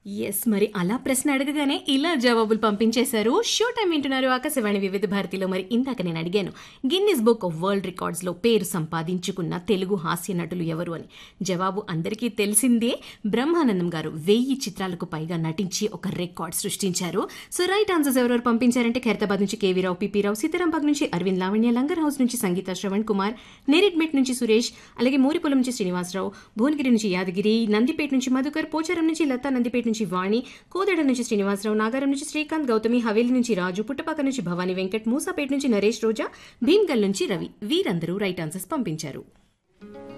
yes మరి అలా ప్రశ్న అడగగానే ఇలా జవాబులు పంపించేశారు షో టైం వింటున్నారు ఆకాశవాణి వివిధ భారతిలో మరి ఇందాక నేను అడిగాను Guinness Book of World Records లో పేరు సంపాదించుకున్న తెలుగు హాస్య నటులు ఎవరు అని జవాబు అందరికీ తెలిసిందే బ్రహ్మానందం గారు వెయ్యి చిత్రాలకు పైగా నటించి ఒక రికార్డ్ సృష్టించారు సో రైట్ ఆన్సర్స్ ఎవరెవరు పంపించారంటే ఖైరతాబాద్ నుంచి కేవీ రావు పిపి రావు సీతారాంబాగ్ నుంచి అరవింద్ లావణ్య లంగర్ హౌస్ నుంచి సంగీత శ్రవణ్ కుమార్ నేరెడ్మెట్ నుంచి సురేష్ అలాగే మూరిపొలం నుంచి శ్రీనివాసరావు భువనగిరి నుంచి యాదగిరి నందిపేట నుంచి మధుకర్ పోచారం నుంచి లతా నందిపేట నుంచి వాణి కోదడ నుంచి శ్రీనివాసరావు నాగారం నుంచి శ్రీకాంత్ గౌతమి హవేలి నుంచి రాజు పుట్టపాక నుంచి భవానీ వెంకట్ మూసాపేట నుంచి నరేష్ రోజా భీమ్గల్ నుంచి రవి వీరందరూ రైట్ ఆన్సర్స్ పంపించారు